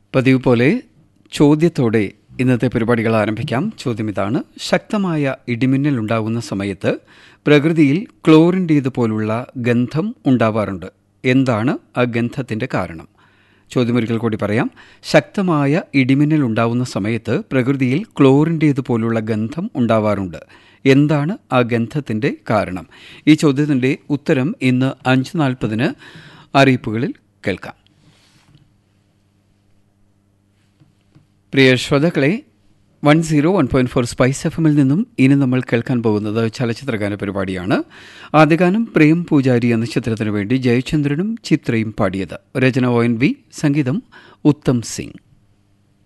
പതിവ് പോലെ ചോദ്യത്തോടെ ഇന്നത്തെ പരിപാടികൾ ആരംഭിക്കാം ചോദ്യം ഇതാണ് ശക്തമായ ഇടിമിന്നൽ ഉണ്ടാകുന്ന സമയത്ത് പ്രകൃതിയിൽ ക്ലോറിൻ്റേതുപോലുള്ള ഗന്ധം ഉണ്ടാവാറുണ്ട് എന്താണ് ആ ഗന്ധത്തിൻ്റെ കാരണം ചോദ്യമൊരിക്കൽ കൂടി പറയാം ശക്തമായ ഇടിമിന്നൽ ഉണ്ടാവുന്ന സമയത്ത് പ്രകൃതിയിൽ ക്ലോറിൻ്റേതുപോലുള്ള ഗന്ധം ഉണ്ടാവാറുണ്ട് എന്താണ് ആ ഗന്ധത്തിൻ്റെ കാരണം ഈ ചോദ്യത്തിൻ്റെ ഉത്തരം ഇന്ന് അഞ്ച് നാൽപ്പതിന് അറിയിപ്പുകളിൽ കേൾക്കാം പ്രിയ ശ്രോതാക്കളെ one zero one point four Spice F എമ്മിൽ നിന്നും ഇനി നമ്മൾ കേൾക്കാൻ പോകുന്നത് ചലച്ചിത്രഗാന പരിപാടിയാണ് ആദ്യഗാനം പ്രേം പൂജാരി എന്ന ചിത്രത്തിനു വേണ്ടി ജയചന്ദ്രനും ചിത്രയും പാടിയത് രചന ഒ എൻ വി സംഗീതം ഉത്തം സിംഗ്